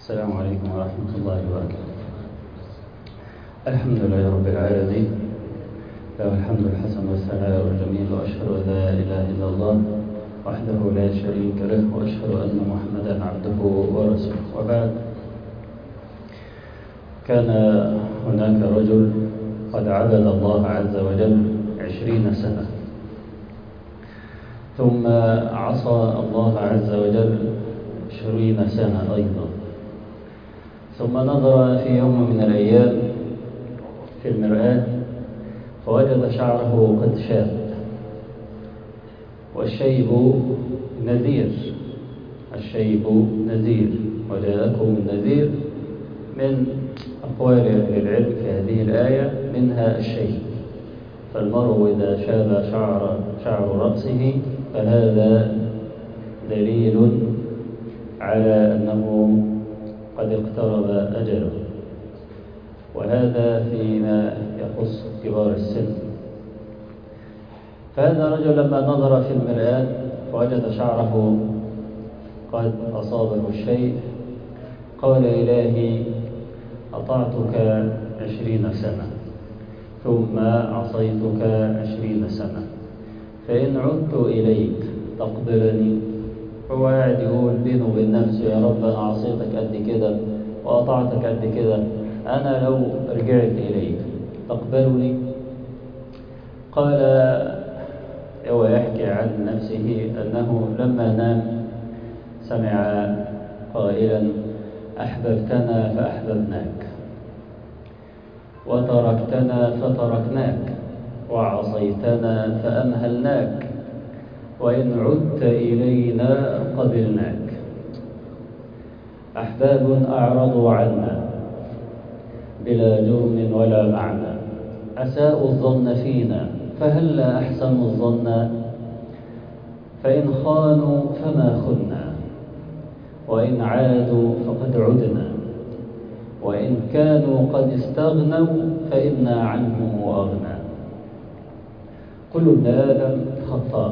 السلام عليكم ورحمة الله وبركاته الحمد لله رب العالمين له الحمد الحسن والثناء الجميل وأشهد أن لا إله إلا الله وحده لا شريك له وأشهد أن محمدا عبده ورسوله وبعد كان هناك رجل قد عبد الله عز وجل عشرين سنة ثم عصى الله عز وجل عشرين سنة أيضا ثم نظر في يوم من الأيام في المرآة فوجد شعره قد شاب والشيب نذير الشيب نذير وجاءكم النذير من أقوال أهل العلم في هذه الآية منها الشيب فالمرء إذا شاب شعر شعر رأسه فهذا دليل على أنه قد اقترب أجله وهذا فيما يخص كبار السن فهذا الرجل لما نظر في المرآة فوجد شعره قد أصابه الشيء قال إلهي أطعتك عشرين سنة ثم عصيتك عشرين سنة فإن عدت إليك تقبلني هو قاعد يقول بينه وبين نفسه يا رب أنا عصيتك قد كده وأطعتك قد كده أنا لو رجعت إليك تقبلني قال هو يحكي عن نفسه أنه لما نام سمع قائلا أحببتنا فأحببناك وتركتنا فتركناك وعصيتنا فأمهلناك وإن عدت إلينا قبلناك أحباب أعرضوا عنا بلا جرم ولا معنى أساءوا الظن فينا فهل لا أحسنوا الظن فإن خانوا فما خنا وإن عادوا فقد عدنا وإن كانوا قد استغنوا فإنا عنهم وأغنى كل ابن آدم خطاء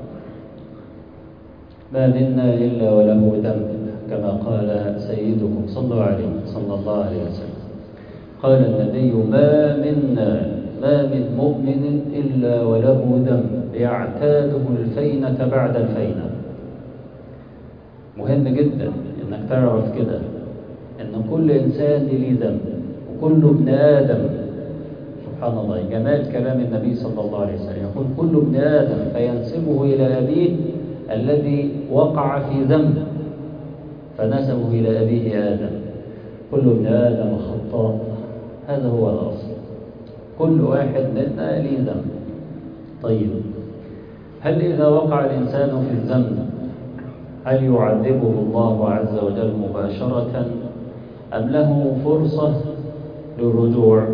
ما منا إلا وله ذنب كما قال سيدكم صلى عليه صلى الله عليه وسلم قال النبي ما منا ما من مؤمن إلا وله ذنب يعتاده الفينة بعد الفينة مهم جدا انك تعرف كده ان كل انسان ليه ذنب وكل ابن ادم سبحان الله جمال كلام النبي صلى الله عليه وسلم يقول كل ابن ادم فينسبه الى ابيه الذي وقع في ذنب فنسبه الى ابيه ادم كل ابن ادم خطاء هذا هو الاصل كل واحد منا ليه ذنب طيب هل اذا وقع الانسان في الذنب هل يعذبه الله عز وجل مباشرة أم له فرصة للرجوع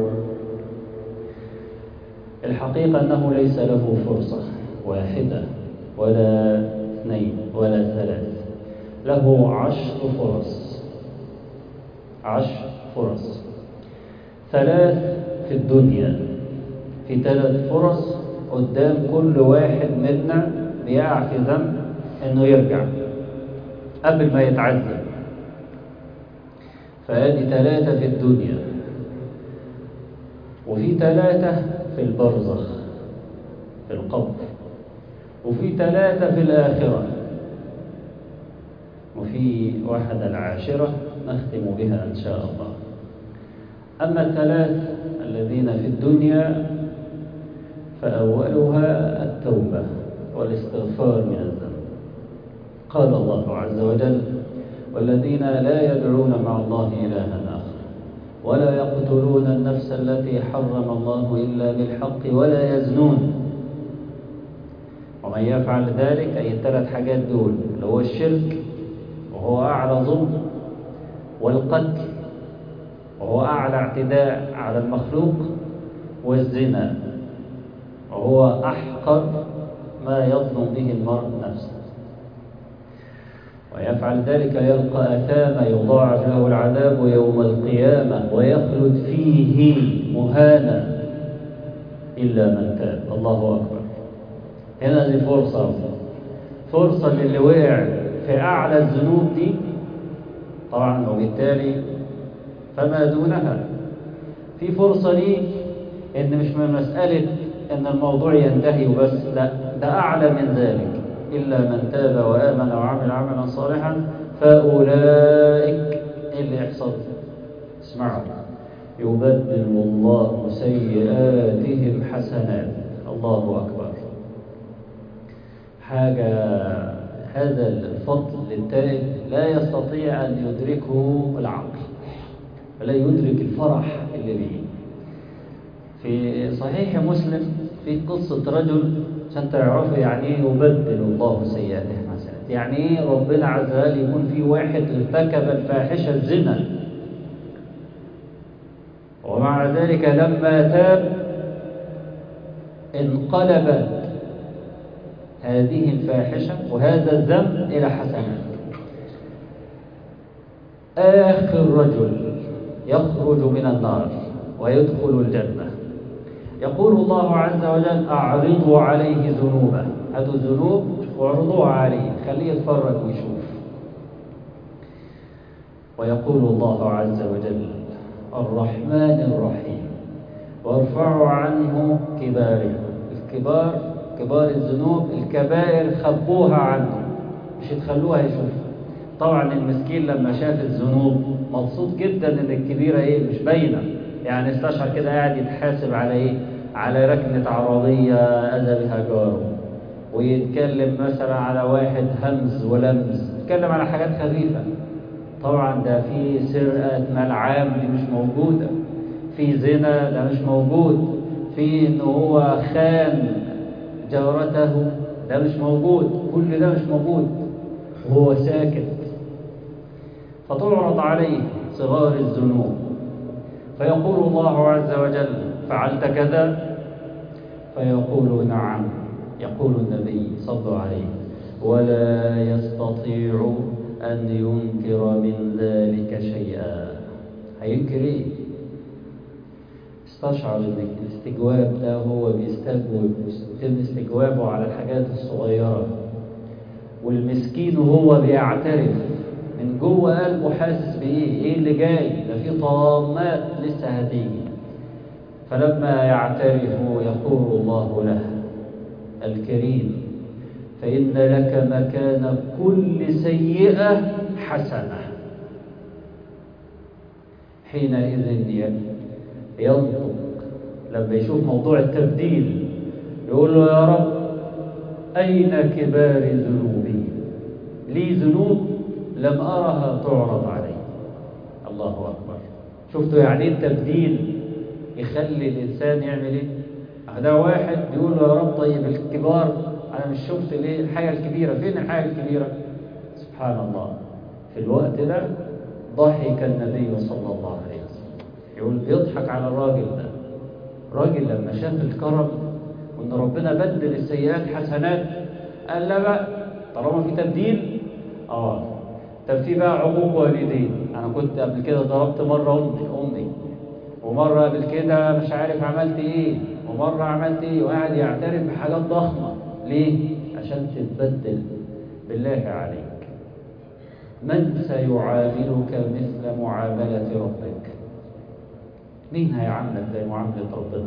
الحقيقة أنه ليس له فرصة واحدة ولا اثنين ولا ثلاث له عشر فرص عشر فرص ثلاث في الدنيا في ثلاث فرص قدام كل واحد منا بيقع في ذنب انه يرجع قبل ما يتعذب فادي ثلاثة في الدنيا وفي ثلاثة في البرزخ في القبر وفي ثلاثة في الآخرة وفي واحدة العاشرة نختم بها إن شاء الله أما الثلاث الذين في الدنيا فأولها التوبة والاستغفار من الذنب قال الله عز وجل والذين لا يدعون مع الله إلها آخر ولا يقتلون النفس التي حرم الله إلا بالحق ولا يزنون ومن يفعل ذلك أي الثلاث حاجات دول اللي هو الشرك وهو أعلى ظلم والقتل وهو أعلى اعتداء على المخلوق والزنا وهو أحقر ما يظلم به المرء نفسه ويفعل ذلك يلقى أثاما يضاعف له العذاب يوم القيامة ويخلد فيه مهانا إلا من تاب الله أكبر هنا دي فرصة فرصة للي وقع في أعلى الذنوب دي طبعا وبالتالي فما دونها في فرصة ليك ان مش من مسألة ان الموضوع ينتهي وبس لا ده اعلى من ذلك الا من تاب وامن وعمل عملا صالحا فاولئك ايه اللي يحصل اسمعوا يبدل الله سيئاتهم حسنات الله اكبر حاجة هذا الفضل للتائب لا يستطيع أن يدركه العقل ولا يدرك الفرح اللي به في صحيح مسلم في قصة رجل عشان تعرفوا يعني ايه يبدل الله سيئاته حسنات يعني ايه ربنا عز وجل يكون في واحد ارتكب الفاحشة الزنا ومع ذلك لما تاب انقلبت هذه الفاحشة وهذا الذنب إلى حسنات آخر رجل يخرج من النار ويدخل الجنة يقول الله عز وجل أعرضوا عليه ذنوبه هاتوا الذنوب واعرضوها عليه خليه يتفرج ويشوف ويقول الله عز وجل الرحمن الرحيم وارفعوا عنه كباره الكبار كبار الذنوب الكبائر خبوها عنه مش تخلوها يشوف طبعا المسكين لما شاف الذنوب مبسوط جدا ان الكبيره ايه مش باينه يعني استشعر كده قاعد يتحاسب على ايه على ركنه عربيه اذى بها جاره ويتكلم مثلا على واحد همز ولمز يتكلم على حاجات خفيفه طبعا ده في سرقه مال عام دي مش موجوده في زنا ده مش موجود في ان هو خان جارته ده مش موجود كل ده مش موجود وهو ساكت فتعرض عليه صغار الذنوب فيقول الله عز وجل فعلت كذا فيقول نعم يقول النبي صلى الله عليه ولا يستطيع أن ينكر من ذلك شيئا هينكر ايه استشعر ان الاستجواب ده هو بيستجوب يتم استجوابه على الحاجات الصغيرة والمسكين وهو بيعترف من جوه قلبه حاسس بايه ايه اللي جاي ده في طامات لسه هتيجي فلما يعترف يقول الله له الكريم فإن لك مكان كل سيئة حسنة حينئذ ينطق لما يشوف موضوع التبديل يقول له يا رب أين كبار ذنوبي لي ذنوب لم أرها تعرض علي الله أكبر شفتوا يعني التبديل يخلي الإنسان يعمل إيه ده واحد بيقول له يا رب طيب الكبار أنا مش شفت ليه الحاجة الكبيرة فين الحاجة الكبيرة سبحان الله في الوقت ده ضحك النبي صلى الله عليه وسلم يقول بيضحك على الراجل ده راجل لما شاف الكرم وان ربنا بدل السيئات حسنات قال لا بقى طالما في تبديل اه طب في بقى عقوق والدين انا كنت قبل كده ضربت مره امي امي ومره قبل كده مش عارف عملت ايه ومره عملت ايه وقاعد يعترف بحاجات ضخمه ليه عشان تتبدل بالله عليك من سيعاملك مثل معامله ربك مين هيعاملك زي معاملة ربنا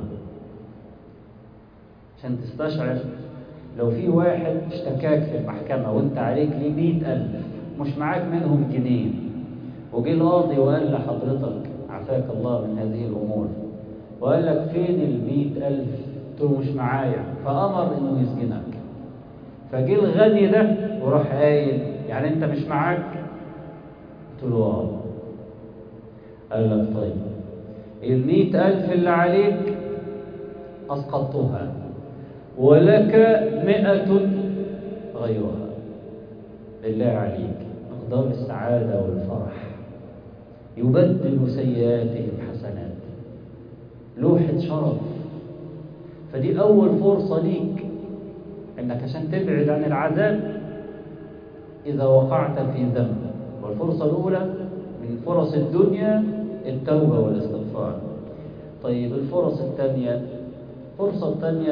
عشان تستشعر لو في واحد اشتكاك في المحكمة وانت عليك ليه مئة ألف مش معاك منهم جنيه وجي القاضي وقال لحضرتك عافاك الله من هذه الأمور وقال لك فين المئة ألف قلت له مش معايا فأمر إنه يسجنك فجي الغني ده وراح قايل يعني انت مش معاك قلت له اه قال لك طيب المئة ألف اللي عليك أسقطتها ولك مئة غيرها لله عليك مقدار السعادة والفرح يبدل سيئاتهم حسنات لوحة شرف فدي أول فرصة ليك إنك عشان تبعد عن العذاب إذا وقعت في ذنب والفرصة الأولى من فرص الدنيا التوبة والاستغفار طيب الفرص الثانية فرصة الثانية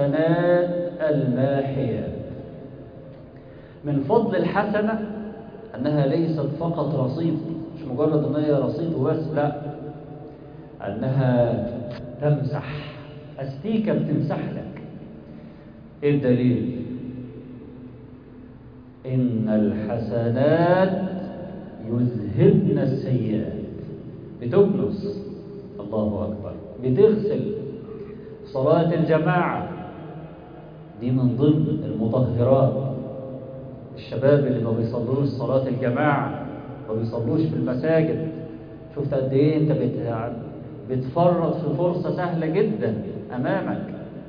الحسنات الماحية من فضل الحسنة أنها ليست فقط رصيد مش مجرد أن هي رصيد وبس لا أنها تمسح أستيكة بتمسح لك إيه الدليل إن الحسنات يذهبن السيئات بتكنس الله أكبر بتغسل صلاة الجماعة دي من ضمن المطهرات الشباب اللي ما بيصلوش صلاة الجماعة ما بيصلوش في المساجد شفت قد ايه انت بت... بتفرط في فرصة سهلة جدا امامك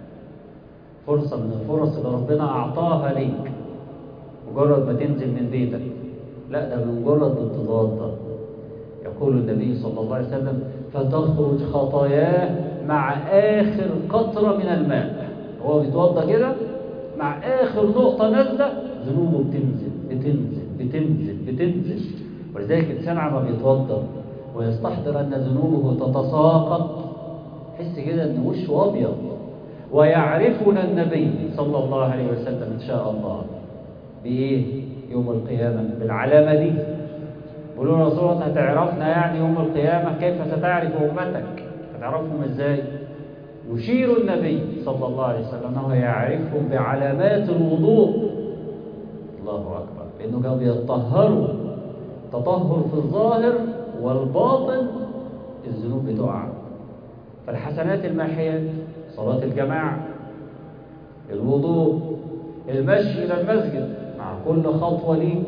فرصة من الفرص اللي ربنا اعطاها ليك مجرد ما تنزل من بيتك لا ده بمجرد التضاد يقول النبي صلى الله عليه وسلم فتخرج خطاياه مع آخر قطرة من الماء هو بيتوضى كده مع آخر نقطة نازلة ذنوبه بتنزل بتنزل بتنزل بتنزل ولذلك الإنسان عما بيتوضى ويستحضر أن ذنوبه تتساقط يحس كده أن وشه أبيض ويعرفنا النبي صلى الله عليه وسلم إن شاء الله بإيه يوم القيامة بالعلامة دي بيقولوا له رسول الله هتعرفنا يعني يوم القيامة كيف ستعرف أمتك هتعرفهم إزاي يشير النبي صلى الله عليه وسلم أنه يعرفهم بعلامات الوضوء الله أكبر لأنه كانوا بيتطهروا تطهر في الظاهر والباطن الذنوب بتقع فالحسنات الماحيات صلاة الجماعة الوضوء المشي إلى المسجد مع كل خطوة ليك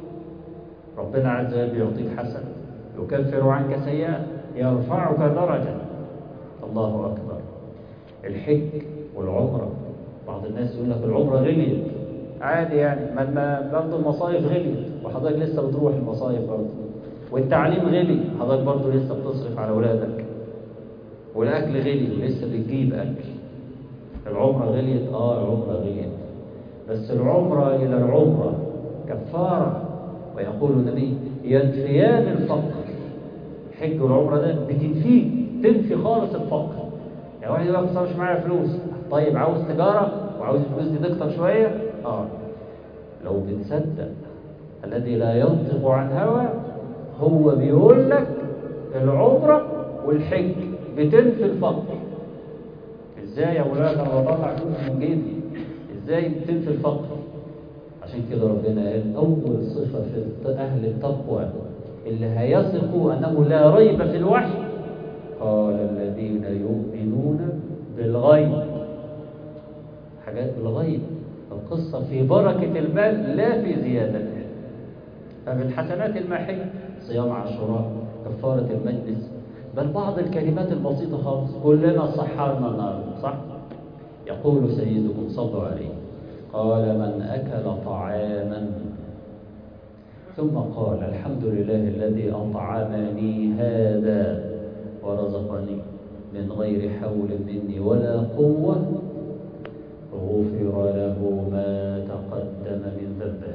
ربنا عز وجل يعطيك حسن يكفر عنك سيئات يرفعك درجة الله أكبر الحج والعمرة بعض الناس يقول لك العمرة غليت عادي يعني ما برضه المصايف غليت وحضرتك لسه بتروح المصايف برضه والتعليم غلي حضرتك برضه لسه بتصرف على أولادك والأكل غلي ولسه بتجيب أكل العمرة غليت آه العمرة غليت بس العمرة إلى العمرة كفارة ويقول النبي ينفيان الفقر الحج والعمرة ده بتنفيه تنفي خالص الفقر يعني واحد يقول لك مش معايا فلوس طيب عاوز تجارة وعاوز الفلوس دي تكتر شوية اه لو بتصدق الذي لا ينطق عن هوى هو بيقول لك العمرة والحج بتنفي الفقر ازاي يا مولانا انا بطلع فلوس من جيبي ازاي بتنفي الفقر عشان كده ربنا قال اول صفة في اهل التقوى اللي هيثقوا انه لا ريب في الوحي قال الذين يؤمنون بالغيب حاجات بالغيب القصة في بركة المال لا في زيادته فمن حسنات الماحية صيام عاشوراء كفارة المجلس بل بعض الكلمات البسيطة خالص كلنا صحرنا النهارده صح؟ يقول سيدكم صلوا عليه قال من أكل طعاما ثم قال الحمد لله الذي أطعمني هذا ورزقني من غير حول مني ولا قوة غفر له ما تقدم من ذنبه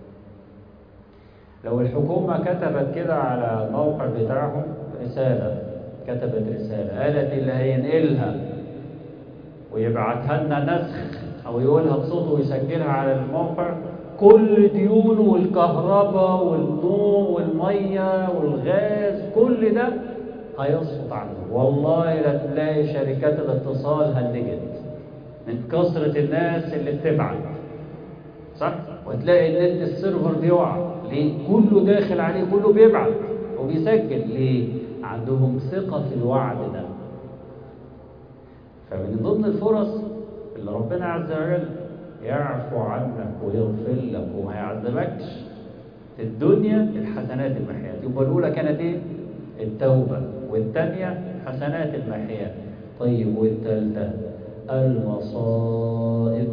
لو الحكومة كتبت كده على الموقع بتاعهم رسالة كتبت رسالة قالت اللي هينقلها ويبعتها لنا نسخ أو يقولها بصوته ويسجلها على الموقع كل ديونه والكهرباء والنور والمية والغاز كل ده هيسقط عنه والله لا تلاقي شركات الاتصال هنجت من كثرة الناس اللي بتبعت صح؟ وتلاقي النت السيرفر بيقع ليه؟ كله داخل عليه كله بيبعت وبيسجل ليه؟ عندهم ثقة في الوعد ده فمن ضمن الفرص اللي ربنا عز وجل يعفو عنك ويغفر لك وما يعذبكش في الدنيا الحسنات المحيات يبقى الأولى كانت إيه؟ التوبة والثانية حسنات المحيات طيب والثالثة المصائب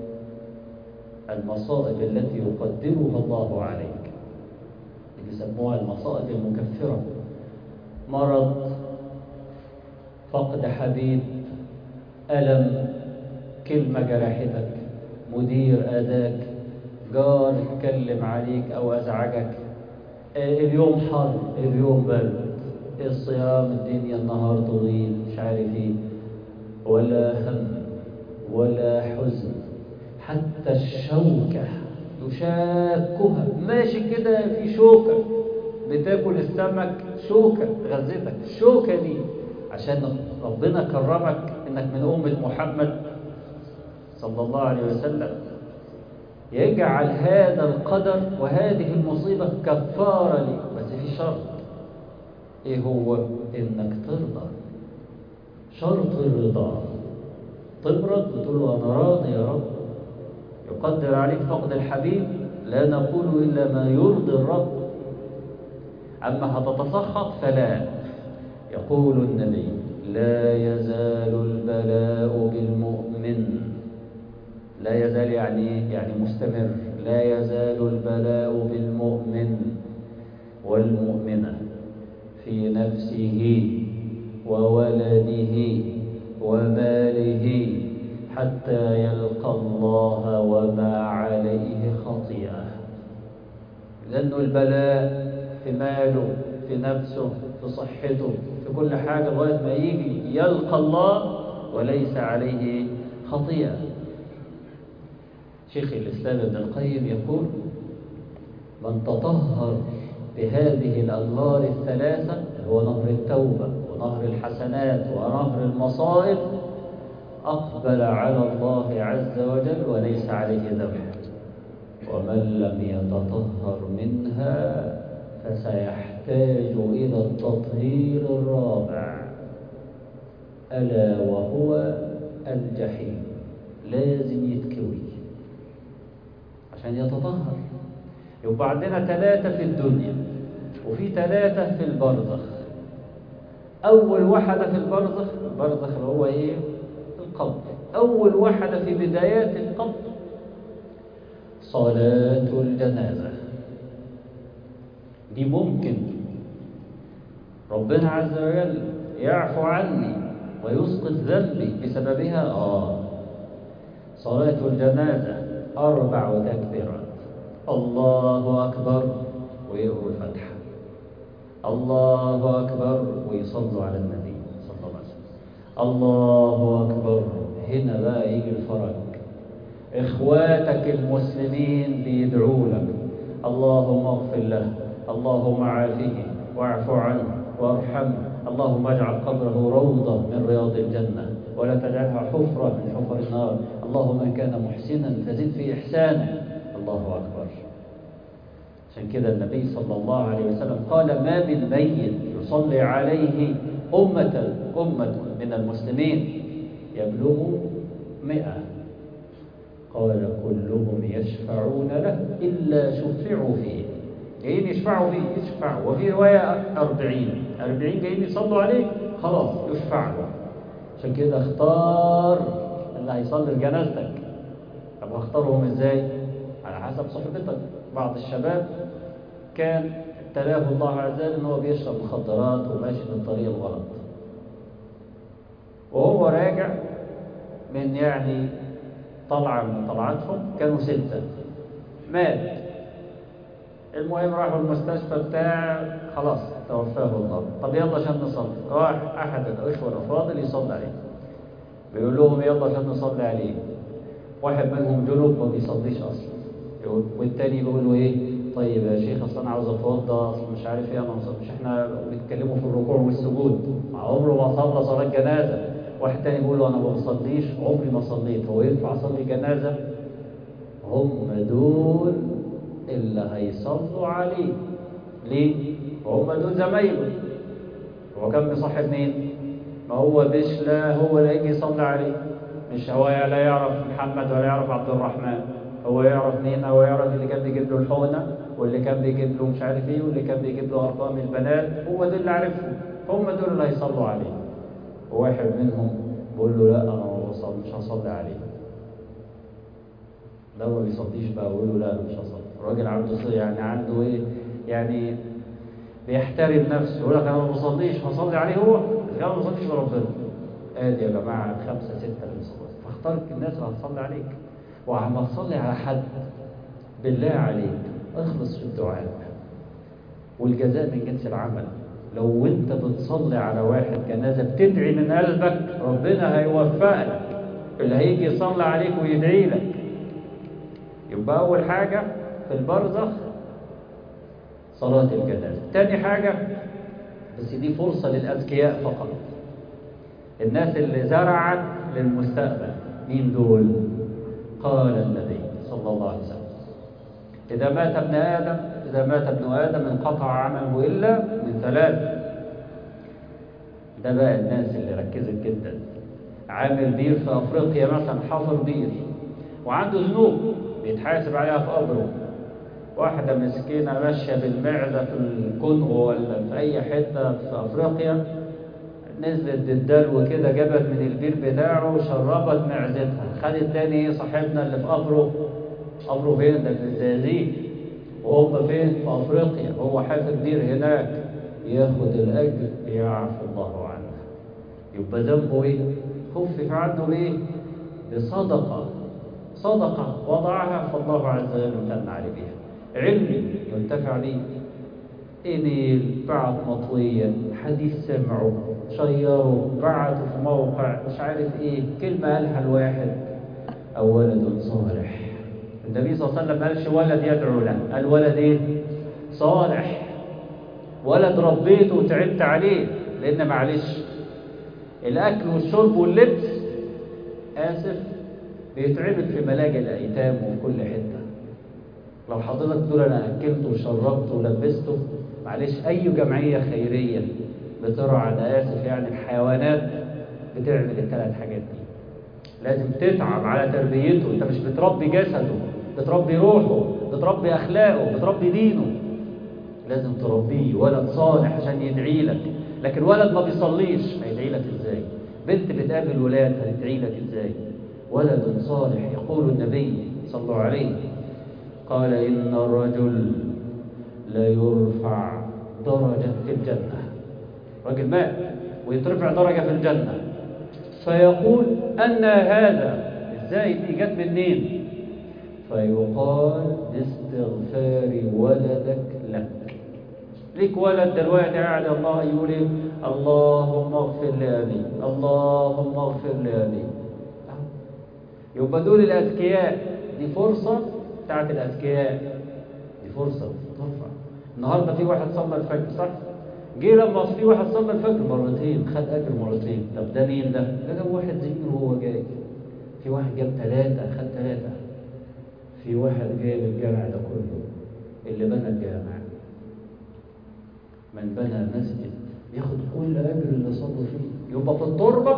المصائب التي يقدرها الله عليك اللي يسموها المصائب المكفرة مرض فقد حبيب ألم كلمة جرحتك مدير أذاك جار اتكلم عليك أو أزعجك اليوم حر اليوم برد الصيام الدنيا النهار طويل مش عارف ايه ولا هم ولا حزن حتى الشوكة تشاكها ماشي كده في شوكة بتاكل السمك شوكة غزتك الشوكة دي عشان ربنا كرمك انك من أمة محمد صلى الله عليه وسلم يجعل هذا القدر وهذه المصيبة كفارة لي بس في شرط ايه هو انك ترضى شرط الرضا تبرد وتقول له انا راضي يا رب يقدر عليك فقد الحبيب لا نقول الا ما يرضي الرب اما هتتسخط فلا يقول النبي لا يزال البلاء بالمؤمن لا يزال يعني ايه؟ يعني مستمر لا يزال البلاء بالمؤمن والمؤمنة في نفسه وولده وماله حتى يلقى الله وما عليه خطيئة لأنه البلاء في ماله في نفسه في صحته في كل حاجة لغاية ما يجي يلقى الله وليس عليه خطيئة شيخ الإسلام ابن القيم يقول من تطهر بهذه الأنهار الثلاثة هو نهر التوبة ونهر الحسنات ونهر المصائب أقبل على الله عز وجل وليس عليه ذنب ومن لم يتطهر منها فسيحتاج إلى التطهير الرابع ألا وهو الجحيم لازم يتكوي عشان يتطهر يبقى عندنا ثلاثة في الدنيا وفي ثلاثة في البرزخ أول واحدة في البرزخ البرزخ اللي هو إيه؟ القبر أول واحدة في بدايات القبر صلاة الجنازة دي ممكن ربنا عز وجل يعفو عني ويسقط ذنبي بسببها آه صلاة الجنازة أربع تكبيرات الله أكبر ويقروا الفاتحة الله أكبر ويصلوا على النبي صلى الله عليه وسلم الله أكبر هنا بقى يجي الفرج إخواتك المسلمين بيدعوا لك اللهم اغفر له اللهم عافه واعف عنه وارحمه اللهم اجعل قبره روضة من رياض الجنة ولا تجعلها حفرة من حفر النار اللهم إن كان محسنا فزد في إحسانه الله أكبر عشان كده النبي صلى الله عليه وسلم قال ما من ميت يصلي عليه أمة أمة من المسلمين يبلغ مئة قال كلهم يشفعون له إلا شفعوا فيه جايين يشفعوا فيه يشفعوا وفي رواية أربعين أربعين جايين يصلوا عليه خلاص يشفع له عشان كده اختار اللي هيصلي لجنازتك طب هختارهم ازاي على حسب صحبتك بعض الشباب كان ابتلاه الله عز وجل ان هو بيشرب مخدرات وماشي في الطريق الغلط وهو راجع من يعني طلعة من طلعاتهم كانوا ستة مات المهم راحوا المستشفى بتاع خلاص توفاه الله طب يلا عشان نصلي راح احد الاشهر الفاضل يصلي عليه بيقول لهم يلا عشان نصلي عليه واحد منهم جنوب ما بيصليش اصلا يقول والتاني بيقول له ايه طيب يا شيخ اصل انا عاوز اتوضى اصل مش عارف ايه انا مش احنا بنتكلموا في الركوع والسجود مع عمره ما صلى صلاه جنازه واحد تاني بيقول له انا ما بصليش عمري ما صليت هو ينفع اصلي جنازه هم دول اللي هيصلوا عليه ليه هم دول زمايله هو كان بيصاحب مين ما هو بيش لا هو اللي يجي يصلي عليه مش هو لا يعرف محمد ولا يعرف عبد الرحمن هو يعرف مين هو يعرف اللي كان بيجيب له الحقنه واللي كان بيجيب له مش عارف ايه واللي كان بيجيب له ارقام البنات هو دول اللي عارفهم هم دول اللي هيصلوا عليه وواحد منهم بيقول له لا انا ما بصلي مش هصلي عليه ده ما بيصليش بقى ويقول له لا انا مش هصلي الراجل عنده ص- يعني عنده ايه يعني بيحترم نفسه يقول لك انا ما بصليش هصلي عليه هو بس انا ما بصليش بربنا ادي يا جماعه خمسه سته اللي بيصلوا فاختار الناس اللي هتصلي عليك وعم تصلي على حد بالله عليك اخلص في الدعاء والجزاء من جنس العمل لو انت بتصلي على واحد جنازه بتدعي من قلبك ربنا هيوفقك اللي هيجي يصلي عليك ويدعي لك يبقى أول حاجة في البرزخ صلاة الجنازة تاني حاجة بس دي فرصة للأذكياء فقط الناس اللي زرعت للمستقبل مين دول قال النبي صلى الله عليه وسلم إذا مات ابن آدم إذا مات ابن آدم انقطع عمله إلا من ثلاث ده بقى الناس اللي ركزت جدا عامل بير في أفريقيا مثلا حفر بير وعنده ذنوب بيتحاسب عليها في قبره واحدة مسكينة ماشية بالمعزة في الكونغو ولا في أي حتة في أفريقيا نزلت بالدلو كده جابت من البير بتاعه شربت معزتها خدت تاني ايه صاحبنا اللي في قبره قبره فين ده في الزقازيق وهم فين في افريقيا هو حافر بير هناك ياخد الاجر يعفو الله عنه يبقى ذنبه ايه خفف عنه ايه بصدقه صدقه وضعها فالله عز وجل امتن عليه بها علم ينتفع به ايميل بعت مطويا حديث سمعه شيره بعته في موقع مش عارف ايه كلمة قالها الواحد او ولد صالح النبي صلى الله عليه وسلم ما قالش ولد يدعو له قال ولد ايه صالح ولد ربيته وتعبت عليه لان معلش الاكل والشرب واللبس اسف بيتعمل في ملاجئ الايتام وفي كل حته لو حضرتك دول انا اكلته وشربته ولبسته معلش اي جمعيه خيريه بترعى انا اسف يعني الحيوانات بتعمل الثلاث حاجات دي لازم تتعب على تربيته انت مش بتربي جسده بتربي روحه بتربي اخلاقه بتربي دينه لازم تربيه ولد صالح عشان يدعي لك لكن ولد ما بيصليش هيدعي لك ازاي بنت بتقابل ولاد هتدعي لك ازاي ولد صالح يقول النبي صلى الله عليه قال إن الرجل لا يرفع درجة في الجنة رجل مات ويترفع درجة في الجنة فيقول أن هذا إزاي دي جت منين فيقال باستغفار ولدك لك ليك ولد دلوقتي قاعد الله يقول ايه اللهم اغفر لأبي اللهم اغفر لأبي يبقى دول الأذكياء دي فرصة بتاعت الأذكياء دي فرصة ترفع النهاردة في واحد صلى الفجر صح؟ جه لما في واحد صلى الفجر مرتين خد أجر مرتين طب ده مين ده؟ ده جاب واحد زيه وهو جاي في واحد جاب ثلاثة خد ثلاثة في واحد جايب الجامع ده كله اللي بنى الجامع من بنى مسجد ياخد كل أجر اللي صلوا فيه يبقى في التربة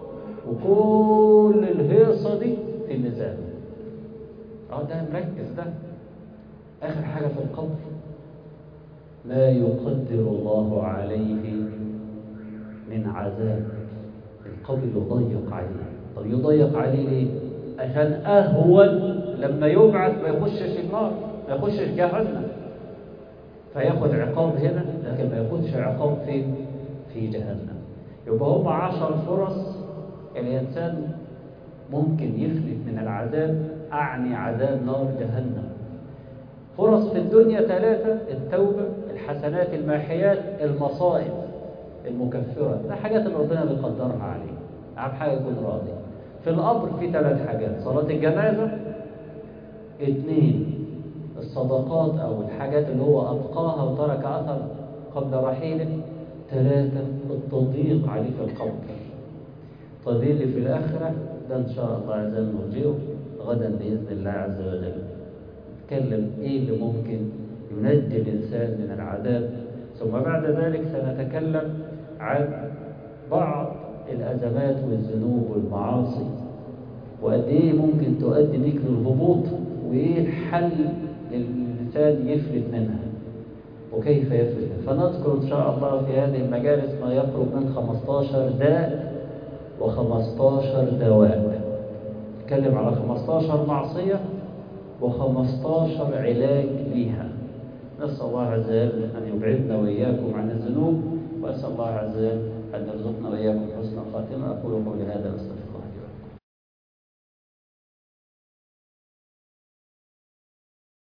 وكل الهيصة دي في الميزان اه ده مركز ده اخر حاجة في القبر ما يقدر الله عليه من عذاب القبر يضيق عليه طب يضيق عليه ليه عشان اهون لما يبعث ما يخشش النار ما يخشش جهنم فياخد عقاب هنا لكن ما ياخدش عقاب فين في جهنم يبقى هم عشر فرص الانسان ممكن يفلت من العذاب أعني عذاب نار جهنم فرص في الدنيا ثلاثة التوبة الحسنات الماحيات المصائب المكفرة ده حاجات اللي ربنا بيقدرها عليه أهم حاجة يكون راضي في القبر في ثلاث حاجات صلاة الجنازة اثنين الصدقات أو الحاجات اللي هو أبقاها وترك أثر قبل رحيله ثلاثة التضييق عليه في القبر التضييق في الآخرة ده إن شاء الله عز وجل نرجئه غدا بإذن الله عز وجل نتكلم إيه اللي ممكن ينجي الإنسان من العذاب ثم بعد ذلك سنتكلم عن بعض الأزمات والذنوب والمعاصي وقد إيه ممكن تؤدي بيك للهبوط وإيه الحل للإنسان يفلت منها وكيف يفلت فنذكر إن شاء الله في هذه المجالس ما يقرب من 15 داء و15 دواء نتكلم على 15 معصية و15 علاج ليها نسأل الله عز وجل أن يبعدنا وإياكم عن الذنوب وأسأل الله عز وجل أن يرزقنا وإياكم حسن الخاتمة أقول قولي هذا واستغفر